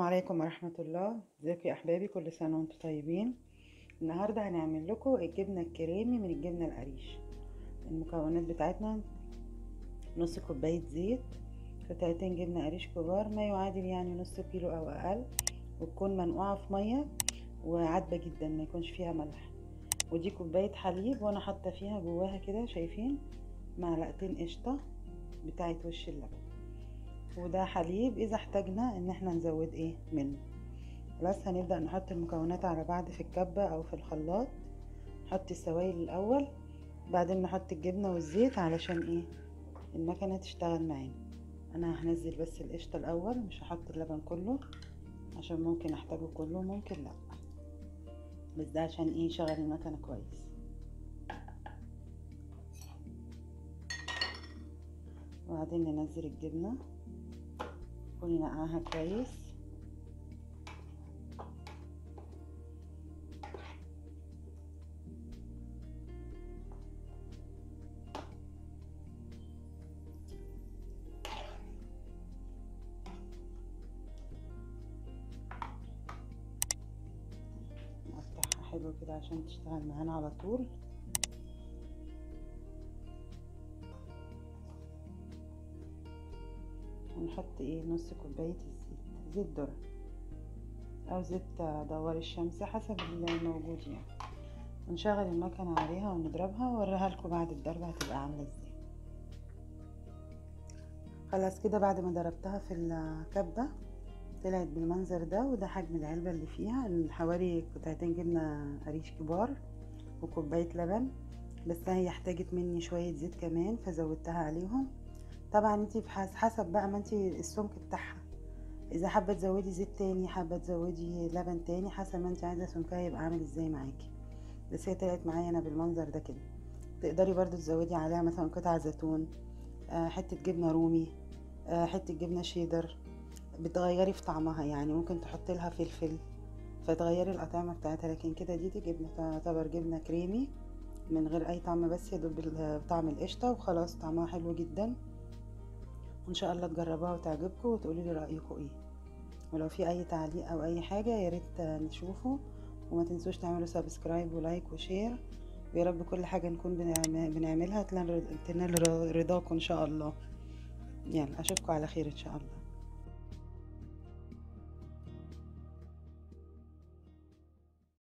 عليكم ورحمة الله ازيكم يا احبابي كل سنة وانتم طيبين النهاردة هنعمل لكم الجبنة الكريمي من الجبنة القريش المكونات بتاعتنا نص كوباية زيت قطعتين جبنة قريش كبار ما يعادل يعني نص كيلو او اقل وتكون منقوعة في مية وعدبة جدا ما يكونش فيها ملح ودي كوباية حليب وانا حاطة فيها جواها كده شايفين معلقتين قشطة بتاعت وش اللبن وده حليب اذا احتاجنا ان احنا نزود ايه منه خلاص هنبدأ نحط المكونات على بعض في الكبة او في الخلاط نحط السوائل الاول بعدين نحط الجبنة والزيت علشان ايه المكنة تشتغل معانا انا هنزل بس القشطة الاول مش هحط اللبن كله عشان ممكن احتاجه كله ممكن لا بس ده عشان ايه يشغل المكنة كويس وبعدين ننزل الجبنة وننقعها كويس نقطعها حلو كده عشان تشتغل معانا على طول ونحط ايه نص كوباية الزيت زيت ذرة او زيت دوار الشمس حسب الموجود يعني ونشغل المكنة عليها ونضربها واوريها لكم بعد الضرب هتبقى عاملة ازاي خلاص كده بعد ما ضربتها في الكبة طلعت بالمنظر ده وده حجم العلبة اللي فيها حوالي قطعتين جبنة قريش كبار وكوباية لبن بس هي احتاجت مني شوية زيت كمان فزودتها عليهم طبعا انت حسب بقى ما انت السمك بتاعها اذا حابه تزودي زيت تاني حابه تزودي لبن تاني حسب ما انت عايزه سمكها يبقى عامل ازاي معاكي بس هي طلعت معايا انا بالمنظر ده كده تقدري برضو تزودي عليها مثلا قطع زيتون آه حته جبنه رومي آه حته جبنه شيدر بتغيري في طعمها يعني ممكن تحطي لها فلفل فتغيري الاطعمه بتاعتها لكن كده دي, دي جبنه تعتبر جبنه كريمي من غير اي طعم بس يدوب بطعم القشطه وخلاص طعمها حلو جدا وان شاء الله تجربوها وتعجبكم وتقولوا لي رايكم ايه ولو في اي تعليق او اي حاجه يا ريت نشوفه وما تنسوش تعملوا سبسكرايب ولايك وشير ويا رب كل حاجه نكون بنعملها تنال رضاكم ان شاء الله يلا اشوفكم على خير ان شاء الله